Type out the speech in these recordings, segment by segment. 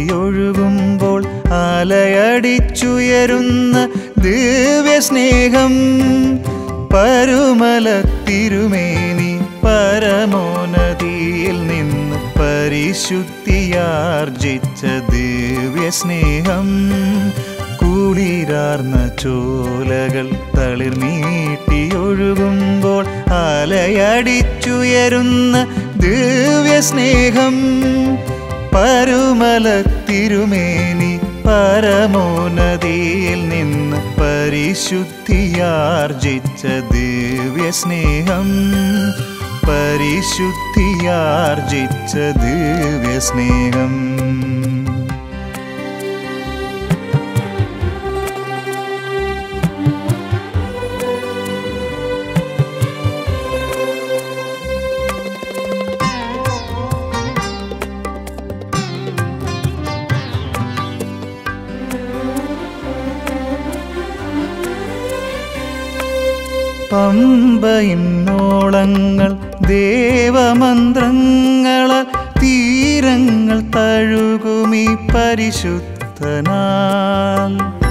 ഒഴുകുമ്പോൾ അലയടിച്ചുയരുന്ന ദിവ്യസ്നേഹം പരുമല തിരുമേനി പരമോന്നതിയിൽ നിന്ന് പരിശുദ്ധിയാർജിച്ച ദിവ്യസ്നേഹം കുളിരാർന്ന ചോലകൾ തളിർമീട്ടിയൊഴുകുമ്പോൾ അലയടിച്ചുയരുന്ന ദിവ്യസ്നേഹം പരുമല തിരുമേനി പരമോന്നതിയിൽ നിന്ന് പരിശുദ്ധിയാർജിച്ച ദിവ്യസ്നേഹം പരിശുദ്ധിയാർജിച്ച ദിവ്യസ്നേഹം പമ്പയിന്നോളങ്ങൾ ദേവമന്ത്രങ്ങൾ തീരങ്ങൾ തഴുകുമി പരിശുദ്ധനാൽ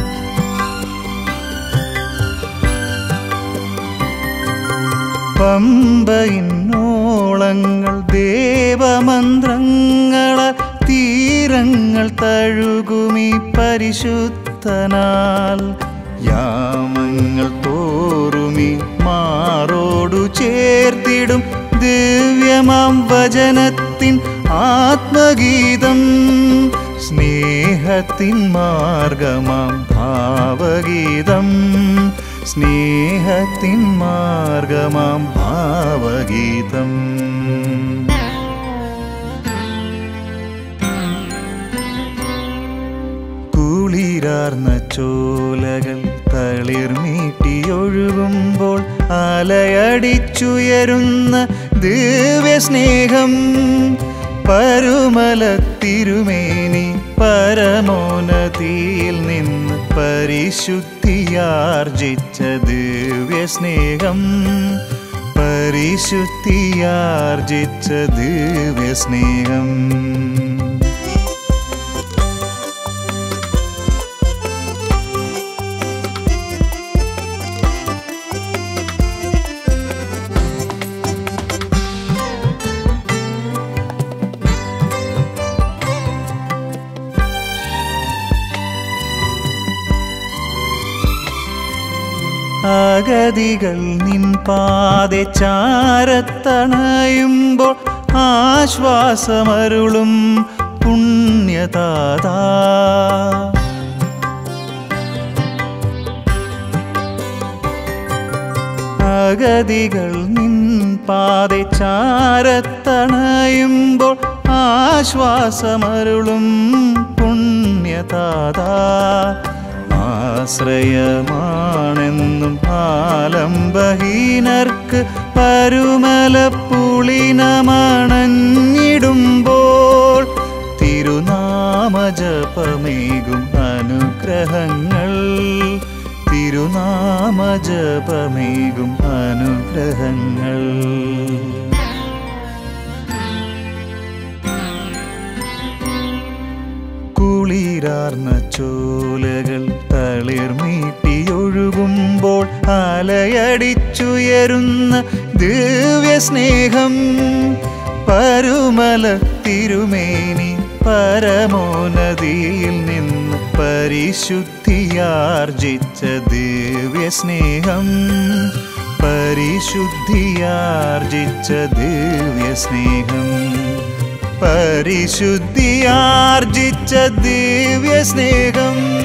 പമ്പയിന്നോളങ്ങൾ ദേവമന്ത്രങ്ങൾ തീരങ്ങൾ തഴുകുമി പരിശുദ്ധനാൽ യാമങ്ങൾ തോറുമി മാറോടു ചേർത്തിടും ദിവ്യമാം വചനത്തിൻ ആത്മഗീതം സ്നേഹത്തിൻ മാർഗമാം ഭാവഗീതം സ്നേഹത്തിൻ മാർഗമാം ഭാവഗീതം കുളിരാർന്ന ചോലകൾ തളിർമീട്ടിയൊഴുകുമ്പോൾ അലയടിച്ചുയരുന്ന ദിവ്യസ്നേഹം പരുമല തിരുമേനി പരമോന്നതിയിൽ നിന്ന് പരിശുദ്ധിയാർജിച്ച ദിവ്യസ്നേഹം പരിശുദ്ധിയാർജിച്ച ദിവ്യസ്നേഹം അഗതികൾ നിൻ പാതെ ചാരത്തണയുമ്പോൾ ആശ്വാസമരുളും പുണ്യതാതാ അഗതികൾ നിൻ പാതെ ചാരത്തണയുമ്പോൾ ആശ്വാസമരുളും പുണ്യതാതാ ആശ്രയമാണെന്നും ആലംബഹീനർക്ക് പരുമലപ്പുളിനമണഞ്ഞിടുമ്പോൾ തിരുനാമജപമേകും അനുഗ്രഹങ്ങൾ തിരുനാമജപമേകും അനുഗ്രഹങ്ങൾ കുളിരാർന്ന ചോലകൾ തളിർമീട്ടിയൊഴുകുമ്പോൾ അലയടിച്ചുയരുന്ന ദിവ്യസ്നേഹം പരുമല തിരുമേനി പരമോന്നതിയിൽ നിന്ന് പരിശുദ്ധിയാർജിച്ച ദിവ്യസ്നേഹം പരിശുദ്ധിയാർജിച്ച ദിവ്യസ്നേഹം പരിശുദ്ധിയാർജിച്ച ദിവ്യസ്നേഹം